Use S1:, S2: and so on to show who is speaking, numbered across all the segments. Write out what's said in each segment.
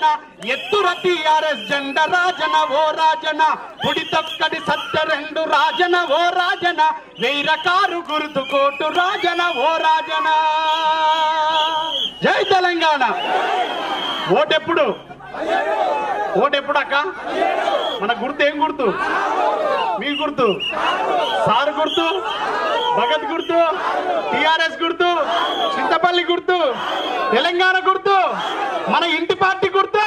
S1: రాజన ఎత్తుర టిఆర్ఎస్ జెండ రాజన ఓ రాజన పుడి తొక్కడి సత్య రెండు రాజన ఓ రాజన వెయ్యి కారు గుర్తు కోటు రాజన ఓ రాజన జై తెలంగాణ ఓటెప్పుడు ఓటెప్పుడు అక్క మన గుర్తు ఏం గుర్తు మీ గుర్తు సార్ గుర్తు భగత్ గుర్తు టిఆర్ఎస్ గుర్తు చింతపల్లి గుర్తు తెలంగాణ గుర్తు మన ఇంటి పార్టీ గుర్తు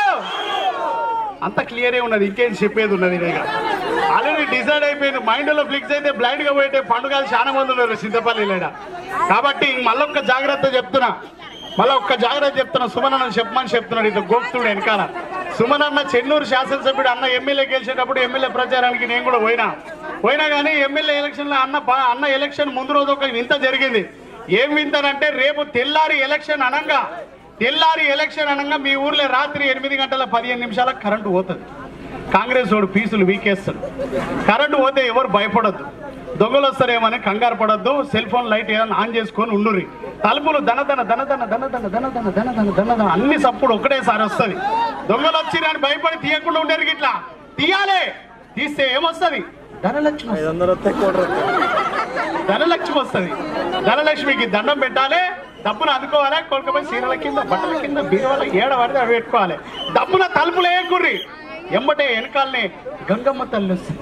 S1: అంత క్లియరే ఉన్నది ఇంకేం చెప్పేది ఉన్నది ఇక ఆల్రెడీ డిసైడ్ అయిపోయింది మైండ్ లో ఫ్లిక్స్ అయితే బ్లైండ్ గా పోయితే పండుగలు చాలా మంది ఉన్నారు చింతపల్లి లేడ కాబట్టి మళ్ళొక్క జాగ్రత్త చెప్తున్నా మళ్ళీ ఒక్క జాగ్రత్త చెప్తున్నా సుమన్ చెప్పమని చెప్తున్నాడు ఇది గోప్తుడు వెనకాల సుమన్ అన్న చెన్నూరు శాసనసభ్యుడు అన్న ఎమ్మెల్యే గెలిచేటప్పుడు ఎమ్మెల్యే ప్రచారానికి నేను కూడా పోయినా పోయినా కానీ ఎమ్మెల్యే ఎలక్షన్ లో అన్న ప- అన్న ఎలక్షన్ ముందు రోజు ఒక వింత జరిగింది ఏం వింతనంటే రేపు తెల్లారి ఎలక్షన్ అనంగా తెల్లారి ఎలక్షన్ అనగా మీ ఊర్లో రాత్రి ఎనిమిది గంటల పదిహేను నిమిషాలకు కరెంటు పోతుంది కాంగ్రెస్ వాడు ఫీజులు వీకేస్తాడు కరెంటు పోతే ఎవరు భయపడొద్దు దొంగలు వస్తారేమని కంగారు పడొద్దు సెల్ ఫోన్ లైట్ ఏదైనా ఆన్ చేసుకొని ఉండుర్రి తలుపులు దనదన దనదన దనదన దనదన దనదన దనదన అన్ని సప్పుడు ఒకటేసారి వస్తుంది దొంగలు వచ్చిరని భయపడి తీయకుండా ఉండరు ఇట్లా తీయాలే తీస్తే ఏమొస్తుంది ధనలక్ష్మి వస్తది. ధనలక్ష్మి వస్తుంది ధనలక్ష్మికి దండం పెట్టాలి డబ్బును అందుకోవాలి కొనుక్కపోయి చీరల కింద బట్టల కింద బీరువాల ఏడ పడితే అవి పెట్టుకోవాలి డబ్బున తలుపులు వేయకుర్రి ఎంబటే వెనకాలనే గంగమ్మ తల్లి వస్తుంది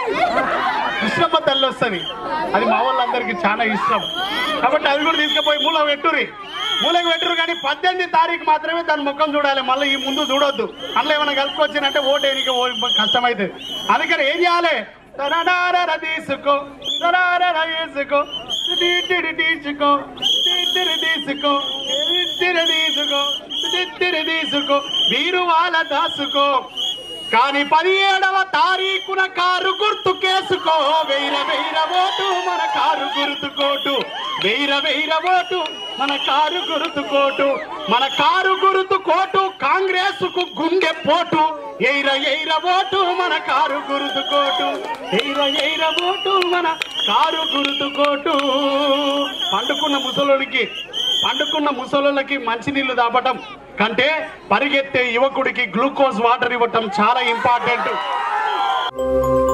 S1: కృష్ణమ్మ తల్లి వస్తుంది అది మా వాళ్ళందరికీ చాలా ఇష్టం కాబట్టి అది కూడా తీసుకుపోయి మూల పెట్టుర్రి మూలకు పెట్టురు కానీ పద్దెనిమిది తారీఖు మాత్రమే దాని ముఖం చూడాలి మళ్ళీ ఈ ముందు చూడొద్దు అందులో ఏమైనా కలుపుకొచ్చినంటే ఓటు ఎన్నిక కష్టమైతుంది అందుకని ఏం చేయాలి తరడారర తీసుకో తరారర వేసుకో తిరిగి తీసుకో తిరిగి తీసుకో తిరిగి తీసుకో తిరిగి తీసుకో మీరు వాళ్ళ దాసుకో కానీ పదిహేడవ తారీఖున కారు గుర్తు కేసుకో వెయ్ర వెయ్ర ఓటు మన కారు గుర్తుకోటు వెయ్ర వెయ్ర ఓటు మన కారు గుర్తుకోటు మన కారు గుర్తు కోటు కాంగ్రెస్ కు గుండె పోటు ఎయిర ఎయిర ఓటు మన కారు గుర్తుకోటు ఎయిర ఎయిర ఓటు మన కారు గుర్తుకోటు పండుకున్న ముసలోనికి పండుకున్న ముసలోళ్ళకి మంచినీళ్లు దాపటం కంటే పరిగెత్తే యువకుడికి గ్లూకోజ్ వాటర్ ఇవ్వటం చాలా ఇంపార్టెంట్